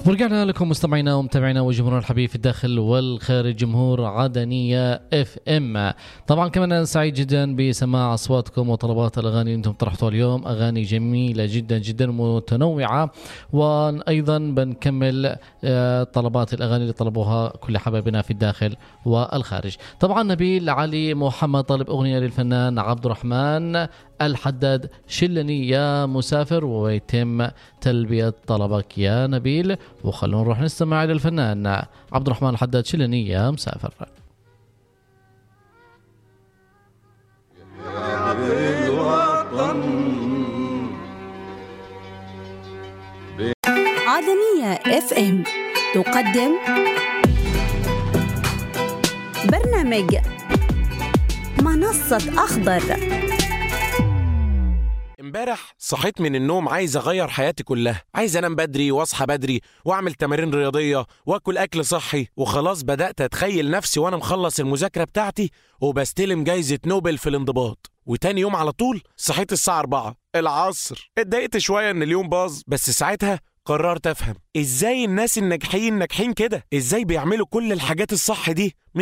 ورجعنا لكم مستمعينا ومتابعينا وجمهورنا الحبيب في الداخل والخارج جمهور عدنية اف ام طبعا كمان انا سعيد جدا بسماع اصواتكم وطلبات الاغاني اللي انتم طرحتوها اليوم اغاني جميلة جدا جدا متنوعة وايضا بنكمل آه، طلبات الاغاني اللي طلبوها كل حبايبنا في الداخل والخارج طبعا نبيل علي محمد طالب اغنية للفنان عبد الرحمن الحداد شلني يا مسافر ويتم تلبية طلبك يا نبيل وخلونا نروح نستمع إلى الفنان عبد الرحمن الحداد شلني يا مسافر عالمية اف ام تقدم برنامج منصة أخضر امبارح صحيت من النوم عايز اغير حياتي كلها عايز انام بدري واصحى بدري واعمل تمارين رياضيه واكل اكل صحي وخلاص بدات اتخيل نفسي وانا مخلص المذاكره بتاعتي وبستلم جايزه نوبل في الانضباط وتاني يوم على طول صحيت الساعه 4 العصر اتضايقت شويه ان اليوم باظ بس ساعتها قررت افهم ازاي الناس الناجحين ناجحين كده ازاي بيعملوا كل الحاجات الصح دي من